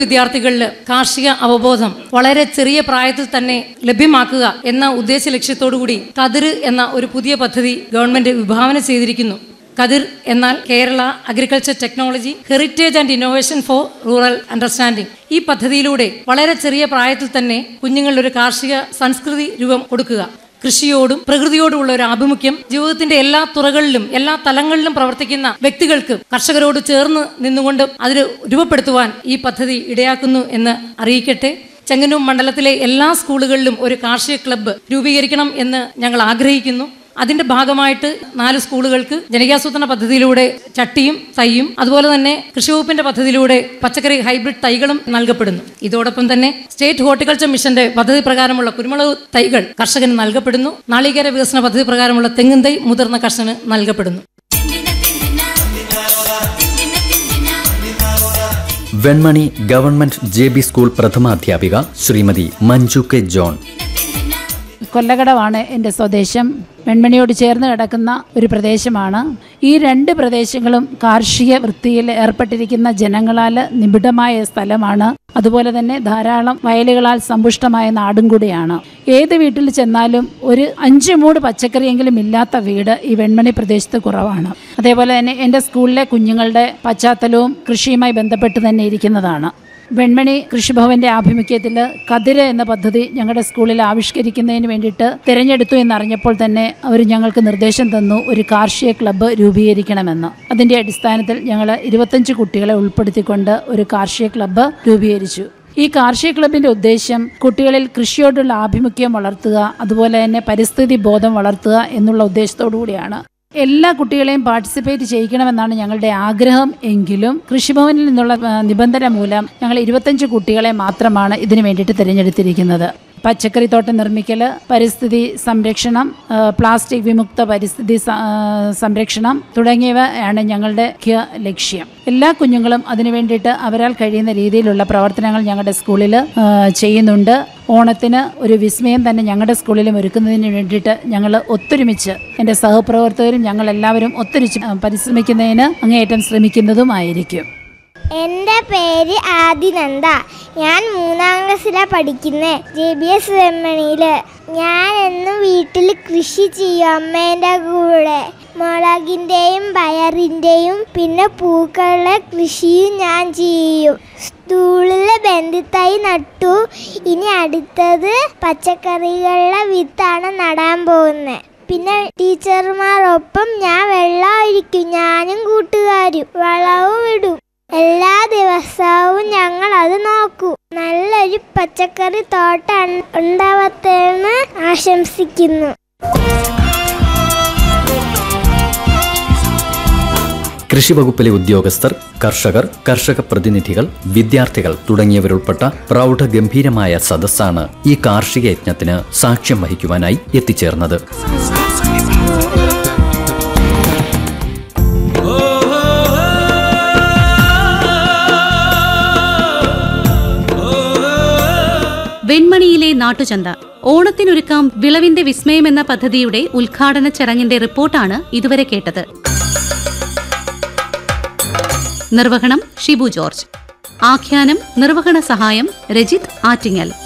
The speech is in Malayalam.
വിദ്യാർത്ഥികളിൽ കാർഷിക അവബോധം വളരെ ചെറിയ പ്രായത്തിൽ തന്നെ ലഭ്യമാക്കുക എന്ന ഉദ്ദേശ ലക്ഷ്യത്തോടുകൂടി കതിര് എന്ന ഒരു പുതിയ പദ്ധതി ഗവൺമെന്റ് വിഭാവന ചെയ്തിരിക്കുന്നു കതിർ എന്നാൽ Kerala agriculture technology heritage and innovation for rural understanding ഈ പദ്ധതിയിലൂടെ വളരെ ചെറിയ പ്രായത്തിൽ തന്നെ കുഞ്ഞുങ്ങളിൽ ഒരു കാർഷിക സംസ്കൃതി രൂപം കൊടുക്കുക കൃഷിയോടും പ്രകൃതിയോടുമുള്ള ഒരു ആഭിമുഖ്യം ജീവിതത്തിന്റെ എല്ലാ തുറകളിലും എല്ലാ തലങ്ങളിലും പ്രവർത്തിക്കുന്ന വ്യക്തികൾക്ക് കർഷകരോട് ചേർന്ന് നിന്നുകൊണ്ട് അതിന് രൂപപ്പെടുത്തുവാൻ ഈ പദ്ധതി ഇടയാക്കുന്നു എന്ന് അറിയിക്കട്ടെ ചെങ്ങന്നൂർ മണ്ഡലത്തിലെ എല്ലാ സ്കൂളുകളിലും ഒരു കാർഷിക ക്ലബ്ബ് രൂപീകരിക്കണം എന്ന് ഞങ്ങൾ ആഗ്രഹിക്കുന്നു അതിന്റെ ഭാഗമായിട്ട് നാല് സ്കൂളുകൾക്ക് ജനകീയാസൂത്രണ പദ്ധതിയിലൂടെ ചട്ടിയും തൈയും അതുപോലെ തന്നെ കൃഷിവകുപ്പിന്റെ പദ്ധതിയിലൂടെ പച്ചക്കറി ഹൈബ്രിഡ് തൈകളും നൽകപ്പെടുന്നു ഇതോടൊപ്പം തന്നെ സ്റ്റേറ്റ് ഹോർട്ടിക്കൾച്ചർ മിഷന്റെ പദ്ധതി പ്രകാരമുള്ള കുരുമുളക് തൈകൾ കർഷകന് നൽകപ്പെടുന്നു നാളികേര വികസന പദ്ധതി പ്രകാരമുള്ള തെങ്ങിൻ തൈ മുതിർന്ന കർഷകന് നൽകപ്പെടുന്നു Venmani government J B school പ്രഥമാധ്യാപിക ശ്രീമതി മഞ്ജു കെ ജോൺ കൊല്ലകടവാണ് എൻ്റെ സ്വദേശം വെൺമണിയോട് ചേർന്ന് കിടക്കുന്ന ഒരു പ്രദേശമാണ് ഈ രണ്ട് പ്രദേശങ്ങളും കാർഷിക വൃത്തിയിൽ ഏർപ്പെട്ടിരിക്കുന്ന ജനങ്ങളാൽ നിബിഡമായ സ്ഥലമാണ് അതുപോലെ തന്നെ ധാരാളം വയലുകളാൽ സമ്പുഷ്ടമായ നാടും കൂടിയാണ് ഏത് വീട്ടിൽ ചെന്നാലും ഒരു അഞ്ച് മൂട് പച്ചക്കറിയെങ്കിലും ഇല്ലാത്ത വീട് ഈ വെൺമണി പ്രദേശത്ത് കുറവാണ് അതേപോലെ തന്നെ എൻ്റെ സ്കൂളിലെ കുഞ്ഞുങ്ങളുടെ പശ്ചാത്തലവും കൃഷിയുമായി ബന്ധപ്പെട്ട് തന്നെ ഇരിക്കുന്നതാണ് വെൺമണി കൃഷിഭവന്റെ ആഭിമുഖ്യത്തിൽ കതിര് എന്ന പദ്ധതി ഞങ്ങളുടെ സ്കൂളിൽ ആവിഷ്കരിക്കുന്നതിന് വേണ്ടിയിട്ട് തിരഞ്ഞെടുത്തു എന്നറിഞ്ഞപ്പോൾ തന്നെ അവർ ഞങ്ങൾക്ക് നിർദ്ദേശം തന്നു ഒരു കാർഷിക ക്ലബ്ബ് രൂപീകരിക്കണമെന്ന് അതിന്റെ അടിസ്ഥാനത്തിൽ ഞങ്ങൾ ഇരുപത്തഞ്ച് കുട്ടികളെ ഉൾപ്പെടുത്തിക്കൊണ്ട് ഒരു കാർഷിക ക്ലബ്ബ് രൂപീകരിച്ചു ഈ കാർഷിക ക്ലബിന്റെ ഉദ്ദേശം കുട്ടികളിൽ കൃഷിയോടുള്ള ആഭിമുഖ്യം വളർത്തുക അതുപോലെ തന്നെ പരിസ്ഥിതി ബോധം വളർത്തുക എന്നുള്ള ഉദ്ദേശത്തോടു കൂടിയാണ് എല്ലാ കുട്ടികളെയും പാർട്ടിസിപ്പേറ്റ് ചെയ്യിക്കണമെന്നാണ് ഞങ്ങളുടെ ആഗ്രഹം എങ്കിലും കൃഷിഭവനിൽ നിന്നുള്ള ആ, നിബന്ധന മൂലം ഞങ്ങൾ ഇരുപത്തഞ്ച് കുട്ടികളെ മാത്രമാണ് ഇതിനു വേണ്ടിയിട്ട് തിരഞ്ഞെടുത്തിരിക്കുന്നത് പച്ചക്കറി തോട്ടം നിർമ്മിക്കൽ പരിസ്ഥിതി സംരക്ഷണം ആ, പ്ലാസ്റ്റിക് വിമുക്ത പരിസ്ഥിതി സ- ആ, സംരക്ഷണം തുടങ്ങിയവ ആണ് ഞങ്ങളുടെ മുഖ്യ ലക്ഷ്യം എല്ലാ കുഞ്ഞുങ്ങളും അതിനു വേണ്ടിയിട്ട് അവരാൽ കഴിയുന്ന രീതിയിലുള്ള പ്രവർത്തനങ്ങൾ ഞങ്ങളുടെ സ്കൂളിൽ ആ, ചെയ്യുന്നുണ്ട് ഓണത്തിന് ഒരു വിസ്മയം തന്നെ ഞങ്ങളുടെ സ്കൂളിലും ഒരുക്കുന്നതിന് വേണ്ടിയിട്ട് ഞങ്ങൾ ഒത്തൊരുമിച്ച് എൻ്റെ സഹപ്രവർത്തകരും ഞങ്ങൾ എല്ലാവരും ഒത്തൊരുമിച്ച് പരിശ്രമിക്കുന്നതിന് അങ്ങേയറ്റം ശ്രമിക്കുന്നതുമായിരിക്കും എൻ്റെ പേര് ആദിനന്ദ ഞാൻ മൂന്നാം ക്ലാസ്സിലാണ് പഠിക്കുന്നത് ജെ ബി എസ് വെമ്മണിയിൽ ഞാൻ എന്നും വീട്ടിൽ കൃഷി ചെയ്യും അമ്മേൻ്റെ കൂടെ മുളകിൻ്റെയും പയറിൻ്റെയും പിന്നെ പൂക്കളുടെ കൃഷിയും ഞാൻ ചെയ്യും സ്കൂളിൽ ബന്ധിത്തൈ നട്ടു ഇനി അടുത്തത് പച്ചക്കറികളുടെ വിത്താണ് നടാൻ പോകുന്നത് പിന്നെ ടീച്ചർമാരൊപ്പം ഞാൻ വെള്ളം ഒഴിക്കും ഞാനും കൂട്ടുകാരും വളവും ഇടും എല്ലാ ദിവസവും ഞങ്ങൾ അത് നോക്കൂ നല്ലൊരു പച്ചക്കറി തോട്ടം ഉണ്ടാവത്തേന്ന് ആശംസിക്കുന്നു കൃഷി വകുപ്പിലെ ഉദ്യോഗസ്ഥർ കർഷകർ കർഷക പ്രതിനിധികൾ വിദ്യാർത്ഥികൾ തുടങ്ങിയവരുൾപ്പെട്ട പ്രൗഢഗംഭീരമായ സദസ്സാണ് ഈ കാർഷിക യജ്ഞത്തിന് സാക്ഷ്യം വഹിക്കുവാനായി എത്തിച്ചേർന്നത് വെൺമണിയിലെ നാട്ടുചന്ത ഓണത്തിനൊരുക്കാം വിളവിന്റെ വിസ്മയം എന്ന പദ്ധതിയുടെ ഉദ്ഘാടന ചടങ്ങിന്റെ റിപ്പോർട്ടാണ് ഇതുവരെ കേട്ടത് നിർവഹണം ഷിബു ജോർജ് ആഖ്യാനം നിർവഹണ സഹായം രജിത് ആറ്റിങ്ങൽ